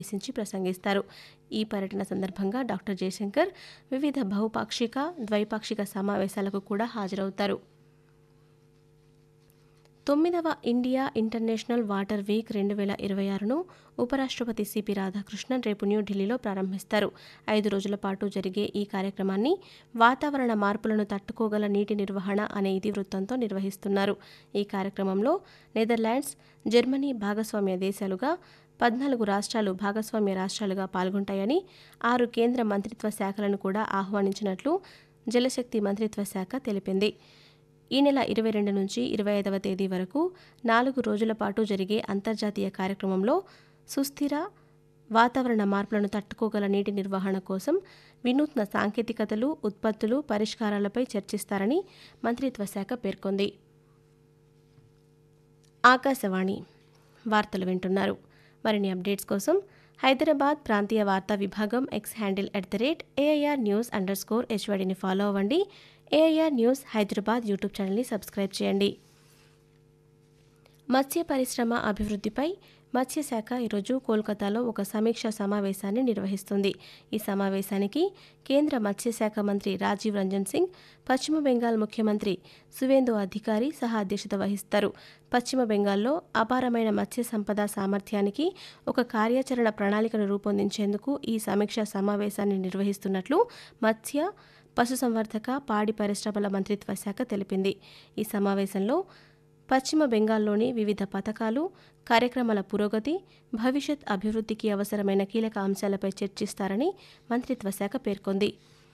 ఉద్దేశించి ప్రసంగిస్తారు ఈ పర్యటన సందర్భంగా డాక్టర్ జయశంకర్ వివిధ బహుపాక్షిక ద్వైపాక్షిక సమావేశాలకు కూడా హాజరవుతారు తొమ్మిదవ ఇండియా ఇంటర్నేషనల్ వాటర్ వీక్ రెండు వేల ఇరవై ఆరును ఉపరాష్ట్రపతి సిపి రాధాకృష్ణన్ రేపు న్యూఢిల్లీలో ప్రారంభిస్తారు ఐదు రోజుల పాటు జరిగే ఈ కార్యక్రమాన్ని వాతావరణ మార్పులను తట్టుకోగల నీటి నిర్వహణ అనే ఇతివృత్తంతో నిర్వహిస్తున్నారు ఈ కార్యక్రమంలో నెదర్లాండ్స్ జర్మనీ భాగస్వామ్య దేశాలుగా పద్నాలుగు రాష్ట్రాలు భాగస్వామ్య రాష్ట్రాలుగా పాల్గొంటాయని ఆరు కేంద్ర మంత్రిత్వ శాఖలను కూడా ఆహ్వానించినట్లు జలశక్తి మంత్రిత్వ శాఖ తెలిపింది ఈ నెల ఇరవై రెండు నుంచి ఇరవై ఐదవ తేదీ వరకు నాలుగు రోజుల పాటు జరిగే అంతర్జాతీయ కార్యక్రమంలో సుస్థిర వాతావరణ మార్పులను తట్టుకోగల నీటి నిర్వహణ కోసం వినూత్న సాంకేతికతలు ఉత్పత్తులు పరిష్కారాలపై చర్చిస్తారని మంత్రిత్వ శాఖ పేర్కొంది ఆకాశవాణి వార్తలు వింటున్నారు మరిన్ని అప్డేట్స్ కోసం హైదరాబాద్ ప్రాంతీయ వార్తా విభాగం X handle at the rate AIR news underscore హెచ్వడిని ఫాలో అవ్వండి ఏఐఆర్ న్యూస్ హైదరాబాద్ యూట్యూబ్ ఛానల్ని సబ్స్క్రైబ్ చేయండి మత్స్య పరిశ్రమ అభివృద్ధిపై మత్స్యశాఖ ఈరోజు కోల్కతాలో ఒక సమీక్షా సమావేశాన్ని నిర్వహిస్తుంది ఈ సమావేశానికి కేంద్ర మత్స్యశాఖ మంత్రి రాజీవ్ రంజన్ సింగ్ పశ్చిమ బెంగాల్ ముఖ్యమంత్రి సువేందు అధికారి సహా అధ్యక్షత వహిస్తారు పశ్చిమ బెంగాల్లో అపారమైన మత్స్య సంపద సామర్థ్యానికి ఒక కార్యాచరణ ప్రణాళికను రూపొందించేందుకు ఈ సమీక్షా సమావేశాన్ని నిర్వహిస్తున్నట్లు మత్స్య పశుసంవర్ధక పాడి పరిశ్రమల మంత్రిత్వ శాఖ తెలిపింది ఈ సమావేశంలో పశ్చిమ బెంగాల్లోని వివిధ పథకాలు కార్యక్రమాల పురోగతి భవిష్యత్ అభివృద్ధికి అవసరమైన కీలక అంశాలపై చర్చిస్తారని మంత్రిత్వ శాఖ పేర్కొంది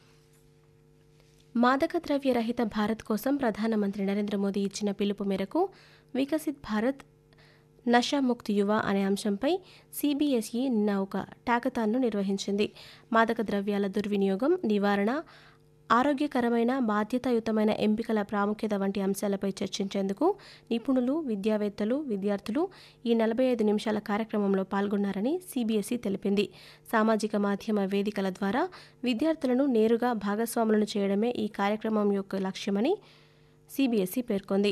మాదక ద్రవ్య రహిత భారత్ కోసం ప్రధానమంత్రి నరేంద్ర మోదీ ఇచ్చిన పిలుపు మేరకు వికసిత్ భారత్ నషాముక్త్ యువ అనే అంశంపై సిబిఎస్ఈ నిన్న ఒక టాకతాన్ను నిర్వహించింది మాదక ద్రవ్యాల దుర్వినియోగం నివారణ ఆరోగ్యకరమైన బాధ్యతాయుతమైన ఎంపికల ప్రాముఖ్యత వంటి అంశాలపై చర్చించేందుకు నిపుణులు విద్యావేత్తలు విద్యార్థులు ఈ నలభై ఐదు నిమిషాల కార్యక్రమంలో పాల్గొన్నారని సిబిఎస్ఈ తెలిపింది సామాజిక మాధ్యమ వేదికల ద్వారా విద్యార్థులను నేరుగా భాగస్వాములను చేయడమే ఈ కార్యక్రమం యొక్క లక్ష్యమని సిబిఎస్ఈ పేర్కొంది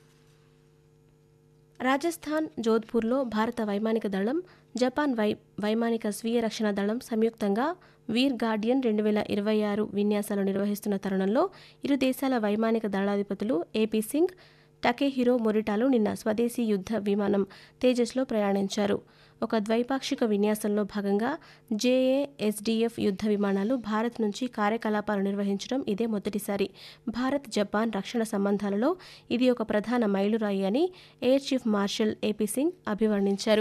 రాజస్థాన్ జోధ్పూర్లో భారత వైమానిక దళం జపాన్ వై వైమానిక స్వీయ రక్షణ దళం సంయుక్తంగా వీర్ గార్డియన్ రెండు వేల ఇరవై ఆరు విన్యాసాలు నిర్వహిస్తున్న తరుణంలో ఇరు దేశాల వైమానిక దళాధిపతులు ఏపీ సింగ్ టకేహిరో మొరిటాలు నిన్న స్వదేశీ యుద్ధ విమానం తేజస్లో ప్రయాణించారు ఒక ద్వైపాక్షిక విన్యాసంలో భాగంగా జేఏఎస్డీఎఫ్ యుద్ధ విమానాలు భారత్ నుంచి కార్యకలాపాలు నిర్వహించడం ఇదే మొదటిసారి భారత్ జపాన్ రక్షణ సంబంధాలలో ఇది ఒక ప్రధాన మైలురాయి అని air chief marshal AP Singh అభివర్ణించారు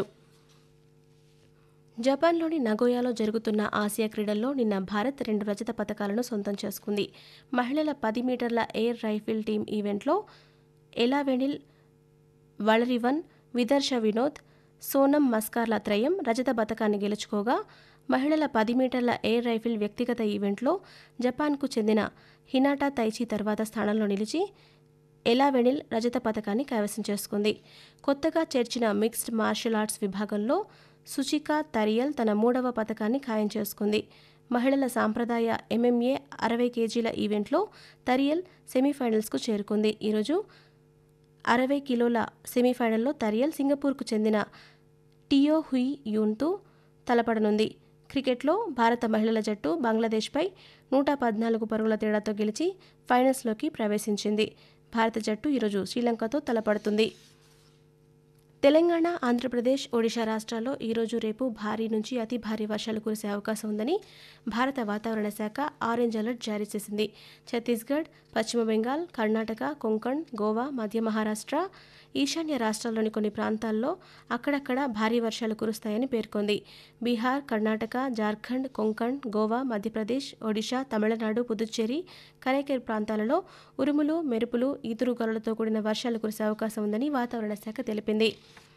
జపాన్లోని నగోయాలో జరుగుతున్న ఆసియా క్రీడల్లో నిన్న భారత్ రెండు రజత పథకాలను సొంతం చేసుకుంది మహిళల పది మీటర్ల ఎయిర్ రైఫిల్ టీం ఈవెంట్లో ఎలావెనిల్ వళరివన్ విదర్శ వినోద్ సోనం మస్కార్ల త్రయం రజత పథకాన్ని గెలుచుకోగా మహిళల పది మీటర్ల ఎయిర్ రైఫిల్ వ్యక్తిగత ఈవెంట్లో జపాన్కు చెందిన హినాటా తైచి తర్వాత స్థానంలో నిలిచి ఎలావెనిల్ రజత పథకాన్ని కైవసం చేసుకుంది కొత్తగా చేర్చిన మిక్స్డ్ మార్షల్ ఆర్ట్స్ విభాగంలో సుచికా తరియల్ తన మూడవ పథకాన్ని ఖాయం చేసుకుంది మహిళల సాంప్రదాయ ఎంఎంఏ అరవై కేజీల ఈవెంట్లో తరియల్ సెమీఫైనల్స్కు చేరుకుంది ఈరోజు అరవై కిలోల సెమీఫైనల్లో తరియల్ సింగపూర్కు చెందిన టియో హుయి యూన్తో తలపడనుంది క్రికెట్లో భారత మహిళల జట్టు బంగ్లాదేశ్పై నూట పద్నాలుగు పరుగుల తేడాతో గెలిచి ఫైనల్స్లోకి ప్రవేశించింది భారత జట్టు ఈరోజు శ్రీలంకతో తలపడుతుంది తెలంగాణ ఆంధ్రప్రదేశ్ ఒడిశా రాష్ట్రాల్లో ఈరోజు రేపు భారీ నుంచి అతి భారీ వర్షాలు కురిసే అవకాశం ఉందని భారత వాతావరణ శాఖ ఆరెంజ్ అలర్ట్ జారీ చేసింది ఛత్తీస్గఢ్ పశ్చిమ బెంగాల్ కర్ణాటక కొంకణ్ గోవా మధ్య మహారాష్ట్ర ఈశాన్య రాష్ట్రాల్లోని కొన్ని ప్రాంతాల్లో అక్కడక్కడ భారీ వర్షాలు కురుస్తాయని పేర్కొంది బీహార్ కర్ణాటక జార్ఖండ్ కొంకణ్ గోవా మధ్యప్రదేశ్ ఒడిశా తమిళనాడు పుదుచ్చేరి కరైకేర్ ప్రాంతాలలో ఉరుములు మెరుపులు ఈదురుగాలులతో కూడిన వర్షాలు కురిసే అవకాశం ఉందని వాతావరణ శాఖ తెలిపింది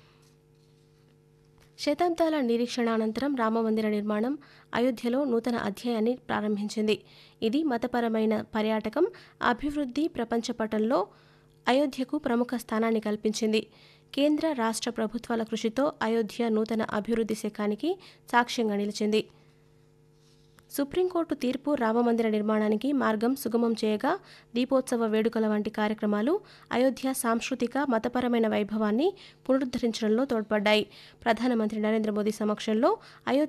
శతాబ్దాల నిరీక్షణ అనంతరం రామమందిర నిర్మాణం అయోధ్యలో నూతన అధ్యాయాన్ని ప్రారంభించింది ఇది మతపరమైన పర్యాటకం అభివృద్ధి ప్రపంచ పటంలో అయోధ్యకు ప్రముఖ స్థానాన్ని కల్పించింది కేంద్ర రాష్ట్ర ప్రభుత్వాల కృషితో అయోధ్య నూతన అభివృద్ధి శకానికి సాక్ష్యంగా నిలిచింది సుప్రీంకోర్టు తీర్పు రామమందిర నిర్మాణానికి మార్గం సుగమం చేయగా దీపోత్సవ వేడుకల వంటి కార్యక్రమాలు అయోధ్య సాంస్కృతిక మతపరమైన వైభవాన్ని పునరుద్ధరించడంలో తోడ్పడ్డాయి ప్రధానమంత్రి నరేంద్ర మోదీ సమక్షంలో అయోధ్య